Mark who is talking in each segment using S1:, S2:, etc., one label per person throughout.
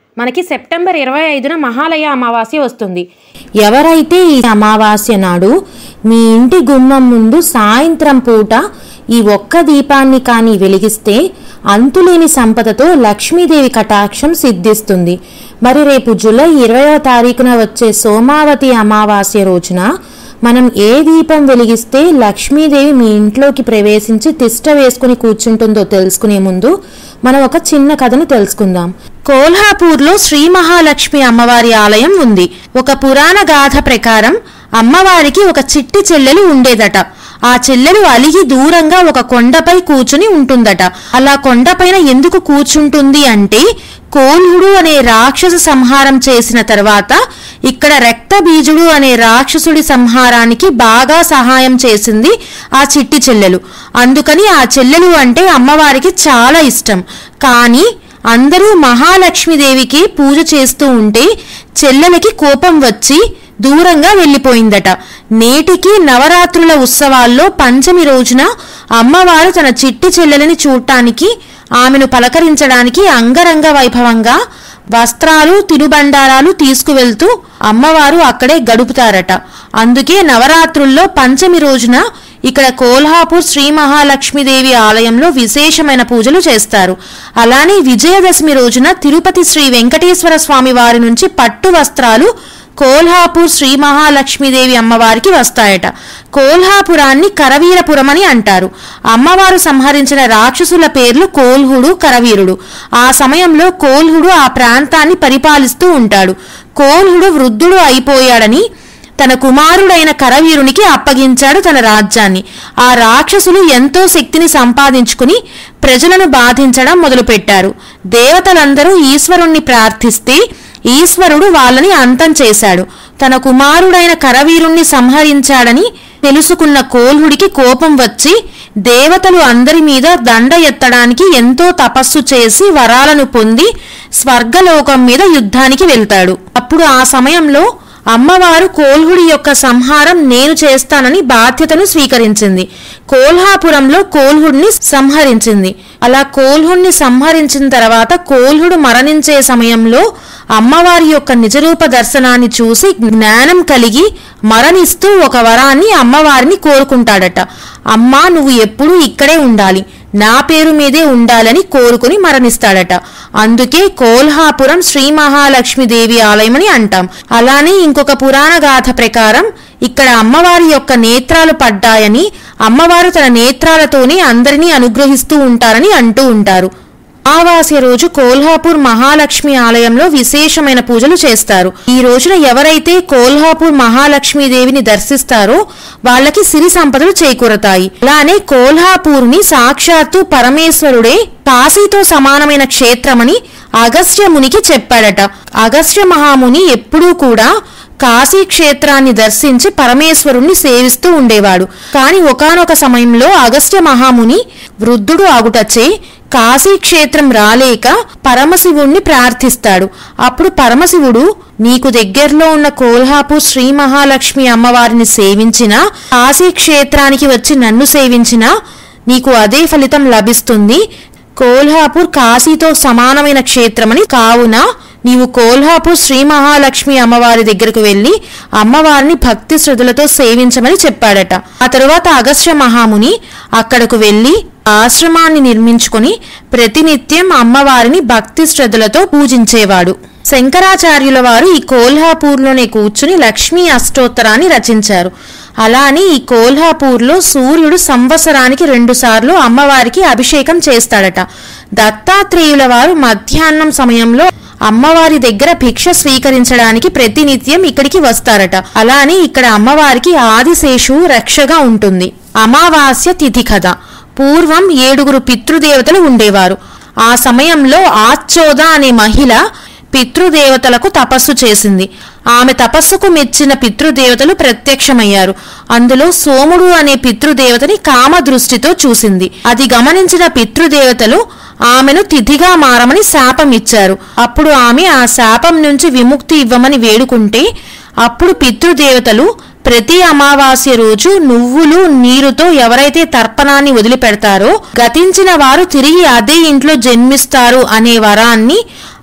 S1: మనకి సెప్టెంబర్ ఇరవై ఐదున మహాలయ అమావాస్య వస్తుంది
S2: ఎవరైతే ఈ అమావాస్య నాడు మీ ఇంటి గుమ్మం ముందు సాయంత్రం పూట ఈ ఒక్క దీపాన్ని కానీ వెలిగిస్తే అంతులేని సంపదతో లక్ష్మీదేవి కటాక్షం సిద్ధిస్తుంది మరి రేపు జూలై ఇరవయో తారీఖున వచ్చే సోమావతి అమావాస్య రోజున మనం ఏ దీపం వెలిగిస్తే లక్ష్మీదేవి మీ ఇంట్లోకి ప్రవేశించి తిష్ట వేసుకుని కూర్చుంటుందో తెలుసుకునే ముందు మనం ఒక చిన్న కథను తెలుసుకుందాం కోల్హాపూర్లో శ్రీ మహాలక్ష్మి అమ్మవారి ఆలయం ఉంది ఒక పురాణ గాథ ప్రకారం అమ్మవారికి ఒక చిట్టి చెల్లెలు ఉండేదట ఆ చెల్లెలు అలిగి దూరంగా ఒక కొండపై కూర్చుని ఉంటుందట అలా కొండపైన ఎందుకు కూర్చుంటుంది అంటే కోల్హుడు అనే రాక్షస సంహారం చేసిన తర్వాత ఇక్కడ రక్తబీజుడు అనే రాక్షసుడి సంహారానికి బాగా సహాయం చేసింది ఆ చిట్టి చెల్లెలు అందుకని ఆ చెల్లెలు అంటే అమ్మవారికి చాలా ఇష్టం కానీ అందరూ మహాలక్ష్మీదేవికి పూజ చేస్తూ ఉంటే చెల్లెలకి కోపం వచ్చి దూరంగా వెళ్ళిపోయిందట నేటికి నవరాత్రుల ఉత్సవాల్లో పంచమి రోజున అమ్మవారు తన చిట్టి చెల్లెలని చూడటానికి ఆమెను పలకరించడానికి అంగరంగ వైభవంగా వస్త్రాలు తినుబండారాలు తీసుకువెళ్తూ అమ్మవారు అక్కడే గడుపుతారట అందుకే నవరాత్రుల్లో పంచమి రోజున ఇక్కడ కోల్హాపూర్ శ్రీ మహాలక్ష్మీదేవి ఆలయంలో విశేషమైన పూజలు చేస్తారు అలానే విజయదశమి రోజున తిరుపతి శ్రీ వెంకటేశ్వర స్వామి వారి నుంచి పట్టు వస్త్రాలు కోల్హాపూర్ శ్రీ మహాలక్ష్మీదేవి అమ్మవారికి వస్తాయట కోల్హాపురాన్ని కరవీరపురం అని అంటారు అమ్మవారు సంహరించిన రాక్షసుల పేర్లు కోల్హుడు కరవీరుడు ఆ సమయంలో కోల్హుడు ఆ ప్రాంతాన్ని పరిపాలిస్తూ ఉంటాడు కోల్హుడు వృద్ధుడు అయిపోయాడని తన కుమారుడైన కరవీరునికి అప్పగించాడు తన రాజ్యాన్ని ఆ రాక్షసులు ఎంతో శక్తిని సంపాదించుకుని ప్రజలను బాధించడం మొదలుపెట్టారు దేవతలందరూ ఈశ్వరుణ్ణి ప్రార్థిస్తే ఈశ్వరుడు వాళ్ళని అంతం చేశాడు తన కుమారుడైన కరవీరుణ్ణి సంహరించాడని తెలుసుకున్న కోల్హుడికి కోపం వచ్చి దేవతలు అందరి మీద దండ ఎత్తడానికి ఎంతో తపస్సు చేసి వరాలను పొంది స్వర్గలోకం మీద యుద్ధానికి వెళ్తాడు అప్పుడు ఆ సమయంలో అమ్మవారు కోల్హుడి యొక్క సంహారం నేను చేస్తానని బాధ్యతను స్వీకరించింది కోల్హాపురంలో కోల్హుడిని సంహరించింది అలా కోల్హుడిని సంహరించిన తర్వాత కోల్హుడు మరణించే సమయంలో అమ్మవారి యొక్క నిజరూప దర్శనాన్ని చూసి జ్ఞానం కలిగి మరణిస్తూ ఒక వరాన్ని అమ్మవారిని కోరుకుంటాడట అమ్మా నువ్వు ఎప్పుడూ ఇక్కడే ఉండాలి నా పేరు మీదే ఉండాలని కోరుకుని మరణిస్తాడట అందుకే కోల్హాపురం శ్రీ మహాలక్ష్మీదేవి ఆలయమని అంటాం అలానే ఇంకొక పురాణ గాథ ప్రకారం ఇక్కడ అమ్మవారి యొక్క నేత్రాలు పడ్డాయని అమ్మవారు తన నేత్రాలతోనే అందరినీ అనుగ్రహిస్తూ ఉంటారని అంటూ ఉంటారు అమావాస్య రోజు కోల్హాపూర్ మహాలక్ష్మి ఆలయంలో విశేషమైన పూజలు చేస్తారు ఈ రోజున ఎవరైతే కోల్హాపూర్ మహాలక్ష్మీదేవిని దర్శిస్తారో వాళ్ళకి సిరి సంపదలు చేకూరతాయి అలానే కోల్హాపూర్ని సాక్షాత్తు పరమేశ్వరుడే కాశీతో సమానమైన క్షేత్రమని అగస్త్య మునికి చెప్పాడట అగస్త్య మహాముని ఎప్పుడూ కూడా కాశీ క్షేత్రాన్ని దర్శించి పరమేశ్వరుణ్ణి సేవిస్తూ ఉండేవాడు కాని ఒకానొక సమయంలో అగస్త్య మహాముని వృద్ధుడు ఆగుటచే కాశీ క్షేత్రం రాలేక పరమశివుణ్ణి ప్రార్థిస్తాడు అప్పుడు పరమశివుడు నీకు దగ్గరలో ఉన్న కోల్హాపూర్ శ్రీ మహాలక్ష్మి అమ్మవారిని సేవించినా కాశీ క్షేత్రానికి వచ్చి నన్ను సేవించినా నీకు అదే ఫలితం లభిస్తుంది కోల్హాపూర్ కాశీతో సమానమైన క్షేత్రమని కావున నీవు కోల్హాపూర్ శ్రీ మహాలక్ష్మి అమ్మవారి దగ్గరకు వెళ్లి అమ్మవారిని భక్తి శ్రద్ధలతో సేవించమని చెప్పాడట ఆ తరువాత అగస్త్య మహాముని అక్కడకు వెళ్లి ఆశ్రమాన్ని నిర్మించుకుని ప్రతినిత్యం అమ్మవారిని భక్తి శ్రద్ధలతో పూజించేవాడు శంకరాచార్యుల వారు ఈ కోల్హాపూర్లోనే కూర్చుని లక్ష్మీ అష్టోత్తరాన్ని రచించారు అలానే ఈ కోల్హాపూర్లో సూర్యుడు సంవత్సరానికి రెండుసార్లు అమ్మవారికి అభిషేకం చేస్తాడట దత్తాత్రేయుల వారు మధ్యాహ్నం సమయంలో అమ్మవారి దగ్గర భిక్ష స్వీకరించడానికి ప్రతినిత్యం ఇక్కడికి వస్తారట అలానే ఇక్కడ అమ్మవారికి ఆదిశేషు రక్షగా ఉంటుంది అమావాస్య తిథి కథ పూర్వం ఏడుగురు పితృదేవతలు ఉండేవారు ఆ సమయంలో ఆచ్చోద అనే మహిళ పితృదేవతలకు తపస్సు చేసింది ఆమె తపస్సుకు మెచ్చిన పితృదేవతలు ప్రత్యక్షమయ్యారు అందులో సోముడు అనే పితృదేవతని కామ దృష్టితో చూసింది అది గమనించిన పితృదేవతలు ఆమెను తిథిగా మారమని శాపం ఇచ్చారు అప్పుడు ఆమె ఆ శాపం నుంచి విముక్తి ఇవ్వమని వేడుకుంటే అప్పుడు పితృదేవతలు ప్రతి అమావాస్య రోజు నువ్వులు నీరుతో ఎవరైతే తర్పణాన్ని వదిలిపెడతారో గతించిన వారు తిరిగి అదే ఇంట్లో జన్మిస్తారు అనే వరాన్ని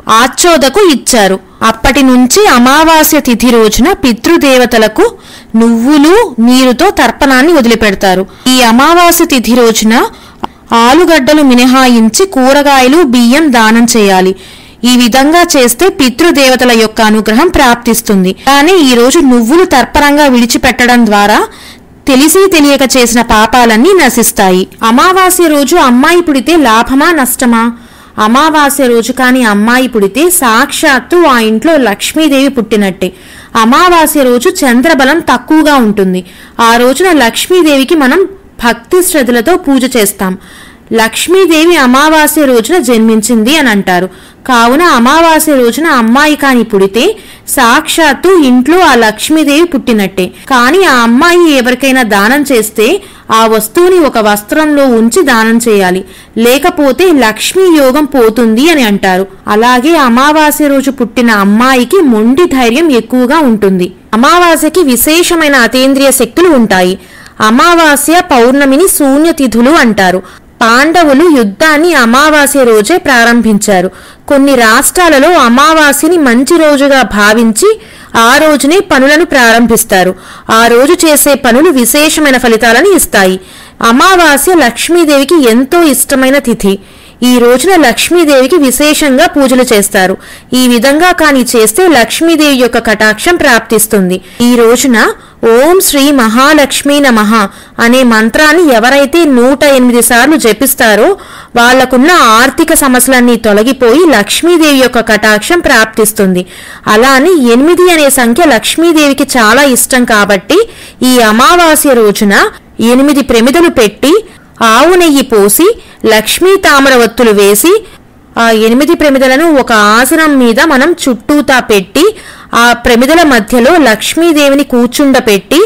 S2: ఆచోదకు ఇచ్చారు అప్పటి నుంచి అమావాస్య తిథి రోజున పితృదేవతలకు నువ్వులు నీరుతో తర్పణాన్ని వదిలిపెడతారు ఈ అమావాస్య తిథి రోజున ఆలుగడ్డలు మినహాయించి కూరగాయలు బియ్యం దానం చేయాలి ఈ విధంగా చేస్తే పితృదేవతల యొక్క అనుగ్రహం ప్రాప్తిస్తుంది కానీ ఈ రోజు నువ్వులు తర్పణంగా విడిచిపెట్టడం ద్వారా తెలిసి తెలియక చేసిన పాపాలన్నీ నశిస్తాయి అమావాస్య రోజు అమ్మాయి పుడితే లాభమా నష్టమా అమావాస్య రోజు కాని అమ్మాయి పుడితే సాక్షాత్తు ఆ ఇంట్లో లక్ష్మీదేవి పుట్టినట్టే అమావాస్య రోజు చంద్రబలం తక్కువగా ఉంటుంది ఆ రోజున లక్ష్మీదేవికి మనం భక్తి శ్రద్ధలతో పూజ చేస్తాం లక్ష్మీదేవి అమావాస్య రోజున జన్మించింది అని అంటారు కావున అమావాస్య రోజున అమ్మాయి కాని పుడితే సాక్షాత్తు ఇంట్లో ఆ లక్ష్మీదేవి పుట్టినట్టే కానీ ఆ అమ్మాయి ఎవరికైనా దానం చేస్తే ఆ వస్తువుని ఒక వస్త్రంలో ఉంచి దానం చేయాలి లేకపోతే లక్ష్మీ యోగం పోతుంది అని అంటారు అలాగే అమావాస్య రోజు పుట్టిన అమ్మాయికి మొండి ధైర్యం ఎక్కువగా ఉంటుంది అమావాస్యకి విశేషమైన అతీంద్రియ శక్తులు ఉంటాయి అమావాస్య పౌర్ణమిని శూన్యతిథులు అంటారు పాండవులు యుద్ధాన్ని అమావాస్య రోజే ప్రారంభించారు కొన్ని రాష్ట్రాలలో అమావాస్యని మంచి రోజుగా భావించి ఆ రోజునే పనులను ప్రారంభిస్తారు ఆ రోజు చేసే పనులు విశేషమైన ఫలితాలను ఇస్తాయి అమావాస్య లక్ష్మీదేవికి ఎంతో ఇష్టమైన తిథి ఈ రోజున లక్ష్మీదేవికి విశేషంగా పూజలు చేస్తారు ఈ విధంగా కాని చేస్తే లక్ష్మీదేవి యొక్క కటాక్షం ప్రాప్తిస్తుంది ఈ రోజున ఓం శ్రీ మహాలక్ష్మీ నమః అనే మంత్రాన్ని ఎవరైతే నూట ఎనిమిది సార్లు జపిస్తారో వాళ్లకున్న ఆర్థిక సమస్యలన్నీ తొలగిపోయి లక్ష్మీదేవి యొక్క కటాక్షం ప్రాప్తిస్తుంది అలానే ఎనిమిది అనే సంఖ్య లక్ష్మీదేవికి చాలా ఇష్టం కాబట్టి ఈ అమావాస్య రోజున ఎనిమిది ప్రమిదలు పెట్టి ఆవు నెయ్యి పోసి లక్ష్మీ తామర ఒత్తులు వేసి ఆ ఎనిమిది ప్రమిదలను ఒక ఆసనం మీద మనం చుట్టూతా పెట్టి ఆ ప్రమిదల మధ్యలో లక్ష్మీదేవిని కూర్చుండపెట్టి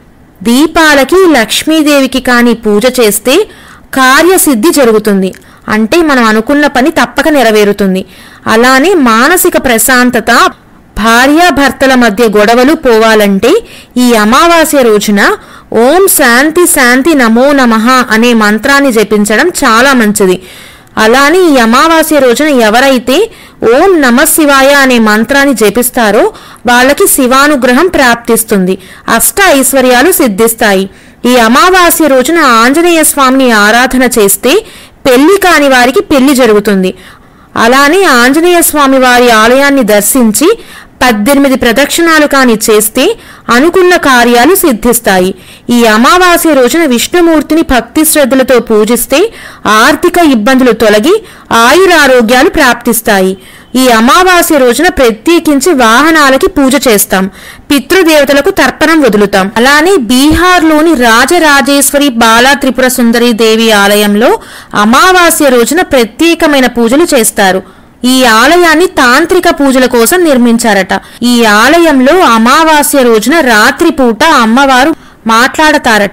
S2: దీపాలకి లక్ష్మీదేవికి కాని పూజ చేస్తే కార్యసిద్ధి జరుగుతుంది అంటే మనం అనుకున్న పని తప్పక నెరవేరుతుంది అలానే మానసిక ప్రశాంతత భార్యాభర్తల మధ్య గొడవలు పోవాలంటే ఈ అమావాస్య రోజున ఓం శాంతి శాంతి నమో నమః అనే మంత్రాన్ని జపించడం చాలా మంచిది అలానే ఈ అమావాస్య రోజున ఎవరైతే ఓం నమ శివాయ అనే మంత్రాన్ని జపిస్తారో వాళ్ళకి శివానుగ్రహం ప్రాప్తిస్తుంది అష్ట ఐశ్వర్యాలు సిద్ధిస్తాయి ఈ అమావాస్య రోజున ఆంజనేయ స్వామిని ఆరాధన చేస్తే పెళ్లి కాని వారికి పెళ్లి జరుగుతుంది అలానే ఆంజనేయ స్వామి వారి ఆలయాన్ని దర్శించి పద్దెనిమిది ప్రదక్షిణాలు కాని చేస్తే అనుకున్న కార్యాలు సిద్ధిస్తాయి ఈ అమావాస్య రోజున విష్ణుమూర్తిని భక్తి శ్రద్ధలతో పూజిస్తే ఆర్థిక ఇబ్బందులు తొలగి ఆయురారోగ్యాలు ప్రాప్తిస్తాయి ఈ అమావాస్య రోజున ప్రత్యేకించి వాహనాలకి పూజ చేస్తాం పితృదేవతలకు తర్పణం వదులుతాం అలానే బీహార్లోని రాజరాజేశ్వరి బాలా త్రిపుర సుందరి దేవి ఆలయంలో అమావాస్య రోజున ప్రత్యేకమైన పూజలు చేస్తారు ఈ ఆలయాన్ని తాంత్రిక పూజల కోసం నిర్మించారట ఈ ఆలయంలో అమావాస్య రోజున రాత్రిపూట అమ్మవారు మాట్లాడతారట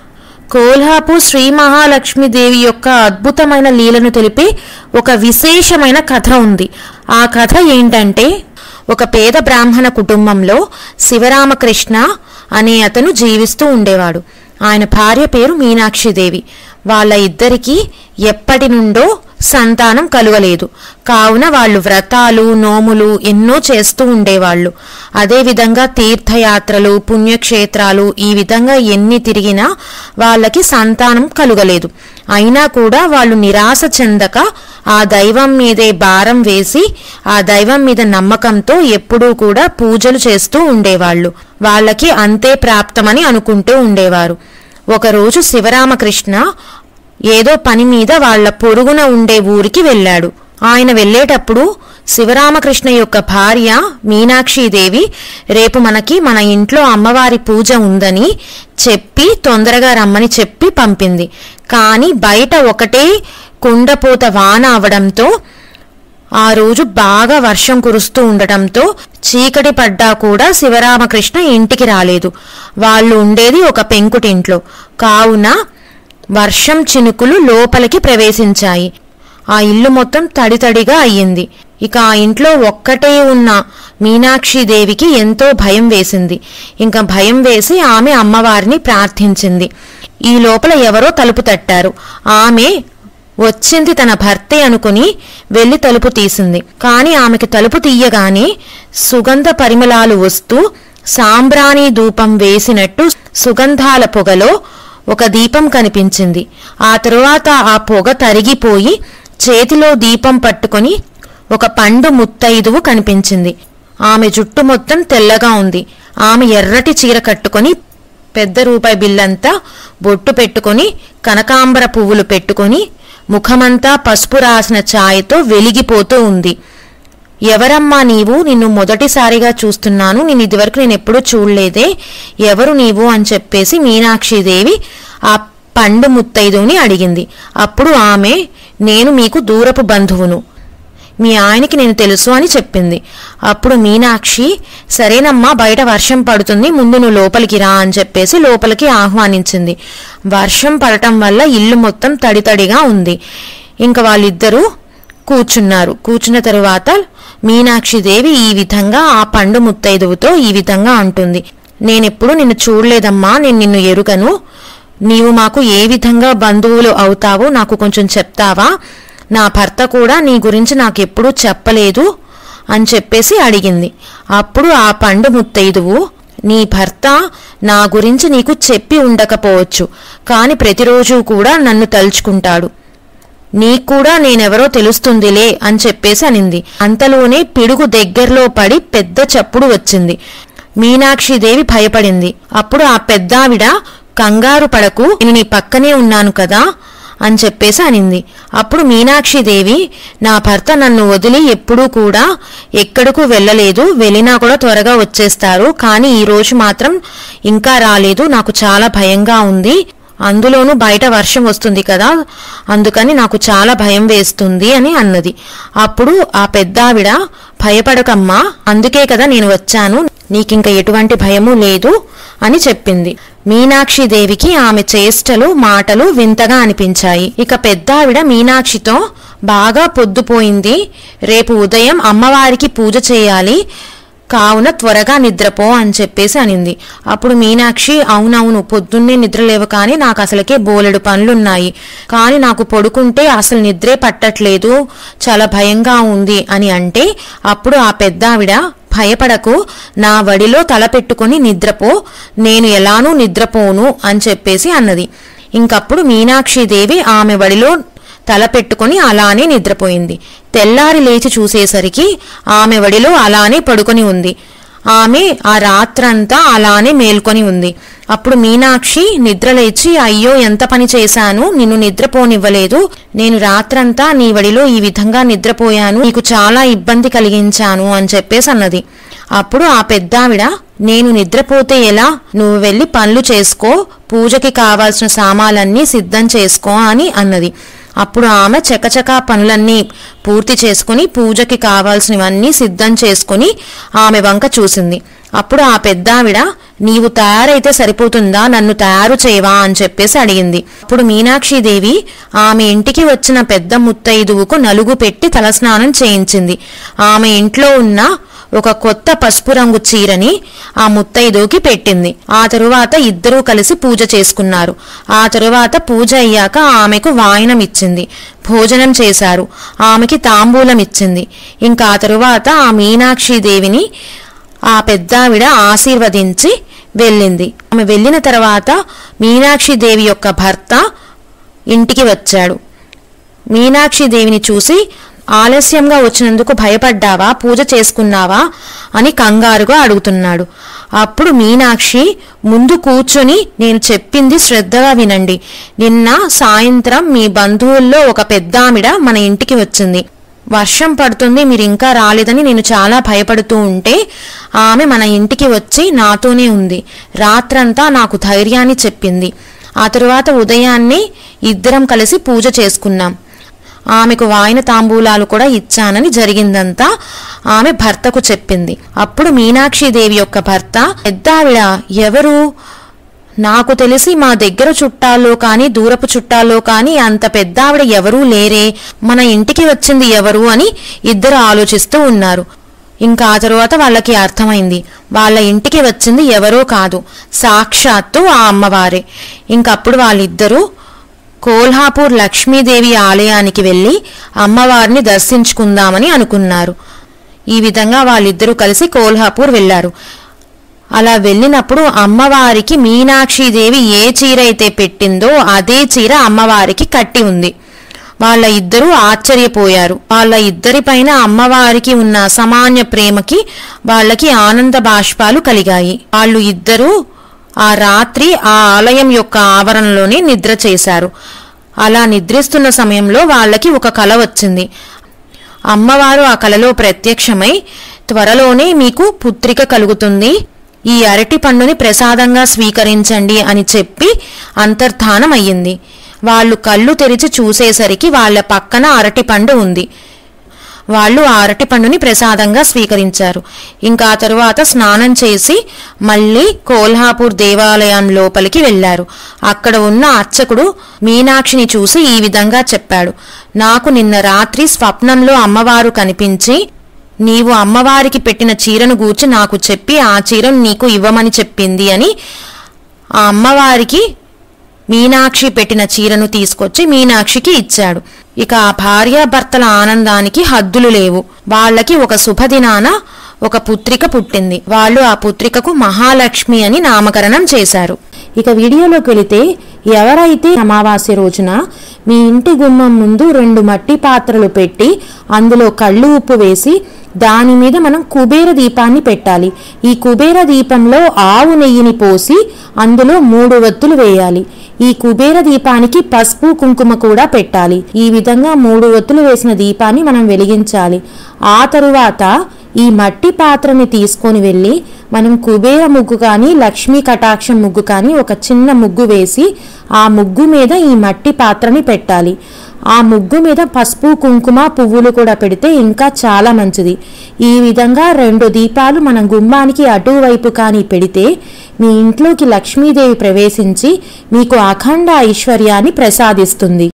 S2: కోల్హాపూర్ శ్రీ మహాలక్ష్మీదేవి యొక్క అద్భుతమైన లీలను తెలిపే ఒక విశేషమైన కథ ఉంది ఆ కథ ఏంటంటే ఒక పేద బ్రాహ్మణ కుటుంబంలో శివరామకృష్ణ అనే అతను జీవిస్తూ ఉండేవాడు ఆయన భార్య పేరు మీనాక్షిదేవి వాళ్ళ ఇద్దరికీ ఎప్పటి నుండో సంతానం కలుగలేదు కావున వాళ్ళు వ్రతాలు నోములు ఎన్నో చేస్తూ ఉండేవాళ్ళు అదేవిధంగా తీర్థయాత్రలు పుణ్యక్షేత్రాలు ఈ విధంగా ఎన్ని తిరిగినా వాళ్ళకి సంతానం కలుగలేదు అయినా కూడా వాళ్ళు నిరాశ చెందక ఆ దైవం మీదే భారం వేసి ఆ దైవం మీద నమ్మకంతో ఎప్పుడూ కూడా పూజలు చేస్తూ ఉండేవాళ్ళు వాళ్ళకి అంతే ప్రాప్తమని అనుకుంటూ ఉండేవారు ఒకరోజు శివరామకృష్ణ ఏదో పని మీద వాళ్ళ పొరుగున ఉండే ఊరికి వెళ్ళాడు ఆయన వెళ్ళేటప్పుడు శివరామకృష్ణ యొక్క భార్య మీనాక్షీదేవి రేపు మనకి మన ఇంట్లో అమ్మవారి పూజ ఉందని చెప్పి తొందరగా రమ్మని చెప్పి పంపింది కానీ బయట ఒకటే కుండపోత వాన అవడంతో ఆ రోజు బాగా వర్షం కురుస్తూ ఉండటంతో చీకటి పడ్డా కూడా శివరామకృష్ణ ఇంటికి రాలేదు వాళ్ళు ఉండేది ఒక పెంకుటింట్లో కావున వర్షం చినుకులు లోపలికి ప్రవేశించాయి ఆ ఇల్లు మొత్తం తడితడిగా అయ్యింది ఇక ఆ ఇంట్లో ఒక్కటే ఉన్న మీనాక్షిదేవికి ఎంతో భయం వేసింది ఇంకా భయం వేసి ఆమె అమ్మవారిని ప్రార్థించింది ఈ లోపల ఎవరో తలుపు తట్టారు ఆమె వచ్చింది తన భర్తే అనుకుని వెళ్లి తలుపు తీసింది కాని ఆమెకి తలుపు తీయగానే సుగంధ పరిమళాలు వస్తూ సాంబ్రాణి ధూపం వేసినట్టు సుగంధాల పొగలో ఒక దీపం కనిపించింది ఆ తరువాత ఆ పొగ తరిగిపోయి చేతిలో దీపం పట్టుకొని ఒక పండు ముత్తైదువు కనిపించింది ఆమె జుట్టు మొత్తం తెల్లగా ఉంది ఆమె ఎర్రటి చీర కట్టుకొని పెద్ద రూపాయి బిల్లంతా బొట్టు పెట్టుకొని కనకాంబర పువ్వులు పెట్టుకొని ముఖమంతా పసుపు రాసిన ఛాయతో వెలిగిపోతూ ఉంది ఎవరమ్మా నీవు నిన్ను మొదటిసారిగా చూస్తున్నాను నేను ఇదివరకు నేను ఎప్పుడూ చూడలేదే ఎవరు నీవు అని చెప్పేసి మీనాక్షిదేవి ఆ పండు ముత్తైదుని అడిగింది అప్పుడు ఆమె నేను మీకు దూరపు బంధువును మీ ఆయనకి నేను తెలుసు అని చెప్పింది అప్పుడు మీనాక్షి సరేనమ్మా బయట వర్షం పడుతుంది ముందు నువ్వు లోపలికి రా అని చెప్పేసి లోపలికి ఆహ్వానించింది వర్షం పడటం వల్ల ఇల్లు మొత్తం తడితడిగా ఉంది ఇంకా వాళ్ళిద్దరూ కూర్చున్నారు కూర్చున్న తరువాత మీనాక్షిదేవి ఈ విధంగా ఆ పండు ముత్తైదువుతో ఈ విధంగా అంటుంది నేనెప్పుడు నిన్ను చూడలేదమ్మా నేను నిన్ను ఎరుగను నీవు మాకు ఏ విధంగా బంధువులు అవుతావో నాకు కొంచెం చెప్తావా నా భర్త కూడా నీ గురించి నాకెప్పుడూ చెప్పలేదు అని చెప్పేసి అడిగింది అప్పుడు ఆ పండు ముత్తైదువు నీ భర్త నా గురించి నీకు చెప్పి ఉండకపోవచ్చు కాని ప్రతిరోజు కూడా నన్ను తలుచుకుంటాడు నీకు కూడా నేనెవరో తెలుస్తుందిలే అని చెప్పేసి అనింది అంతలోనే పిడుగు దగ్గరలో పడి పెద్ద చప్పుడు వచ్చింది మీనాక్షిదేవి భయపడింది అప్పుడు ఆ పెద్దావిడ కంగారు పడకు నేను నీ పక్కనే ఉన్నాను కదా అని చెప్పేసి అనింది అప్పుడు మీనాక్షిదేవి నా భర్త నన్ను వదిలి ఎప్పుడూ కూడా ఎక్కడకు వెళ్ళలేదు వెళ్ళినా కూడా త్వరగా వచ్చేస్తారు కానీ ఈ రోజు మాత్రం ఇంకా రాలేదు నాకు చాలా భయంగా ఉంది అందులోనూ బయట వర్షం వస్తుంది కదా అందుకని నాకు చాలా భయం వేస్తుంది అని అన్నది అప్పుడు ఆ పెద్దావిడ భయపడకమ్మా అందుకే కదా నేను వచ్చాను నీకింక ఎటువంటి భయము లేదు అని చెప్పింది మీనాక్షిదేవికి ఆమె చేష్టలు మాటలు వింతగా అనిపించాయి ఇక పెద్దావిడ మీనాక్షితో బాగా పొద్దుపోయింది రేపు ఉదయం అమ్మవారికి పూజ చేయాలి కావున త్వరగా నిద్రపో అని చెప్పేసి అనింది అప్పుడు మీనాక్షి అవునవును పొద్దున్నే నిద్ర లేవు కానీ నాకు అసలుకే బోలెడు పనులున్నాయి కానీ నాకు పడుకుంటే అసలు నిద్రే పట్టట్లేదు చాలా భయంగా ఉంది అని అంటే అప్పుడు ఆ పెద్దావిడ భయపడకు నా వడిలో తల పెట్టుకుని నిద్రపో నేను ఎలానూ నిద్రపోను అని చెప్పేసి అన్నది ఇంకప్పుడు మీనాక్షిదేవి ఆమె వడిలో తల పెట్టుకుని అలానే నిద్రపోయింది తెల్లారి లేచి చూసేసరికి ఆమె వడిలో అలానే పడుకొని ఉంది ఆమె ఆ రాత్రంతా అలానే మేల్కొని ఉంది అప్పుడు మీనాక్షి నిద్రలేచి అయ్యో ఎంత పని చేశాను నిన్ను నిద్రపోనివ్వలేదు నేను రాత్రంతా నీ వడిలో ఈ విధంగా నిద్రపోయాను నీకు చాలా ఇబ్బంది కలిగించాను అని చెప్పేసి అన్నది అప్పుడు ఆ పెద్దావిడ నేను నిద్రపోతే ఎలా నువ్వు వెళ్ళి పనులు చేసుకో పూజకి కావాల్సిన సామాలన్నీ సిద్ధం చేసుకో అని అన్నది అప్పుడు ఆమె చకచకా పనులన్నీ పూర్తి చేసుకుని పూజకి కావాల్సినవన్నీ సిద్ధం చేసుకుని ఆమె వంక చూసింది అప్పుడు ఆ పెద్దావిడ నీవు తయారైతే సరిపోతుందా నన్ను తయారు చేయవా అని చెప్పేసి అడిగింది అప్పుడు మీనాక్షిదేవి ఆమె ఇంటికి వచ్చిన పెద్ద ముత్తైదువుకు నలుగు పెట్టి తలస్నానం చేయించింది ఆమె ఇంట్లో ఉన్న ఒక కొత్త పసుపు రంగు చీరని ఆ ముత్తైదువుకి పెట్టింది ఆ తరువాత ఇద్దరూ కలిసి పూజ చేసుకున్నారు ఆ తరువాత పూజ అయ్యాక ఆమెకు వాయనం ఇచ్చింది భోజనం చేశారు ఆమెకి తాంబూలం ఇచ్చింది ఇంకా ఆ తరువాత ఆ మీనాక్షి దేవిని ఆ పెద్దావిడ ఆశీర్వదించి వెళ్ళింది ఆమె వెళ్ళిన తర్వాత మీనాక్షి దేవి యొక్క భర్త ఇంటికి వచ్చాడు మీనాక్షి దేవిని చూసి ఆలస్యంగా వచ్చినందుకు భయపడ్డావా పూజ చేసుకున్నావా అని కంగారుగా అడుగుతున్నాడు అప్పుడు మీనాక్షి ముందు కూర్చొని నేను చెప్పింది శ్రద్ధగా వినండి నిన్న సాయంత్రం మీ బంధువుల్లో ఒక పెద్దామిడ మన ఇంటికి వచ్చింది వర్షం పడుతుంది మీరు ఇంకా రాలేదని నేను చాలా భయపడుతూ ఉంటే ఆమె మన ఇంటికి వచ్చి నాతోనే ఉంది రాత్రంతా నాకు ధైర్యాన్ని చెప్పింది ఆ తరువాత ఉదయాన్నే ఇద్దరం కలిసి పూజ చేసుకున్నాం ఆమెకు వాయిన తాంబూలాలు కూడా ఇచ్చానని జరిగిందంతా ఆమె భర్తకు చెప్పింది అప్పుడు మీనాక్షిదేవి యొక్క భర్త పెద్దావిడ ఎవరు నాకు తెలిసి మా దగ్గర చుట్టాల్లో కానీ దూరపు చుట్టాల్లో కానీ అంత పెద్దావిడ ఎవరూ లేరే మన ఇంటికి వచ్చింది ఎవరు అని ఇద్దరు ఆలోచిస్తూ ఉన్నారు ఇంకా ఆ తరువాత వాళ్ళకి అర్థమైంది వాళ్ళ ఇంటికి వచ్చింది ఎవరో కాదు సాక్షాత్తు ఆ అమ్మవారే ఇంకప్పుడు వాళ్ళిద్దరూ కోల్హాపూర్ లక్ష్మీదేవి ఆలయానికి వెళ్ళి అమ్మవారిని దర్శించుకుందామని అనుకున్నారు ఈ విధంగా వాళ్ళిద్దరూ కలిసి కోల్హాపూర్ వెళ్ళారు అలా వెళ్ళినప్పుడు అమ్మవారికి మీనాక్షిదేవి ఏ చీర అయితే పెట్టిందో అదే చీర అమ్మవారికి కట్టి ఉంది వాళ్ళ ఇద్దరూ ఆశ్చర్యపోయారు వాళ్ళ ఇద్దరిపైన అమ్మవారికి ఉన్న అసామాన్య ప్రేమకి వాళ్ళకి ఆనంద బాష్పాలు కలిగాయి వాళ్ళు ఇద్దరూ ఆ రాత్రి ఆ ఆలయం యొక్క ఆవరణలోనే నిద్ర చేశారు అలా నిద్రిస్తున్న సమయంలో వాళ్ళకి ఒక కల వచ్చింది అమ్మవారు ఆ కలలో ప్రత్యక్షమై త్వరలోనే మీకు పుత్రిక కలుగుతుంది ఈ అరటి పండుని ప్రసాదంగా స్వీకరించండి అని చెప్పి అంతర్ధానం అయ్యింది వాళ్ళు కళ్ళు తెరిచి చూసేసరికి వాళ్ళ పక్కన అరటి పండు ఉంది వాళ్ళు ఆ అరటి పండుని ప్రసాదంగా స్వీకరించారు ఇంకా ఆ తరువాత స్నానం చేసి మళ్ళీ కోల్హాపూర్ దేవాలయం లోపలికి వెళ్లారు అక్కడ ఉన్న అర్చకుడు మీనాక్షిని చూసి ఈ విధంగా చెప్పాడు నాకు నిన్న రాత్రి స్వప్నంలో అమ్మవారు కనిపించి నీవు అమ్మవారికి పెట్టిన చీరను గూర్చి నాకు చెప్పి ఆ చీరను నీకు ఇవ్వమని చెప్పింది అని ఆ అమ్మవారికి మీనాక్షి పెట్టిన చీరను తీసుకొచ్చి మీనాక్షికి ఇచ్చాడు ఇక ఆ భార్యాభర్తల ఆనందానికి హద్దులు లేవు వాళ్ళకి ఒక శుభదినాన ఒక పుత్రిక పుట్టింది వాళ్ళు ఆ పుత్రికకు మహాలక్ష్మి అని నామకరణం చేశారు
S1: ఇక వీడియోలోకి వెళితే ఎవరైతే అమావాస్య రోజున మీ ఇంటి గుమ్మం ముందు రెండు మట్టి పాత్రలు పెట్టి అందులో కళ్ళు ఉప్పు వేసి దాని మీద మనం కుబేర దీపాన్ని పెట్టాలి ఈ కుబేర దీపంలో ఆవు నెయ్యిని పోసి అందులో మూడు వత్తులు వేయాలి ఈ కుబేర దీపానికి పసుపు కుంకుమ కూడా పెట్టాలి ఈ విధంగా మూడు వత్తులు వేసిన దీపాన్ని మనం వెలిగించాలి ఆ తరువాత ఈ మట్టి పాత్రని తీసుకొని వెళ్ళి మనం కుబేర ముగ్గు కానీ లక్ష్మీ కటాక్షం ముగ్గు కానీ ఒక చిన్న ముగ్గు వేసి ఆ ముగ్గు మీద ఈ మట్టి పాత్రని పెట్టాలి ఆ ముగ్గు మీద పసుపు కుంకుమ పువ్వులు కూడా పెడితే ఇంకా చాలా మంచిది ఈ విధంగా రెండు దీపాలు మనం గుమ్మానికి అటువైపు కానీ పెడితే మీ ఇంట్లోకి లక్ష్మీదేవి ప్రవేశించి మీకు అఖండ ఐశ్వర్యాన్ని ప్రసాదిస్తుంది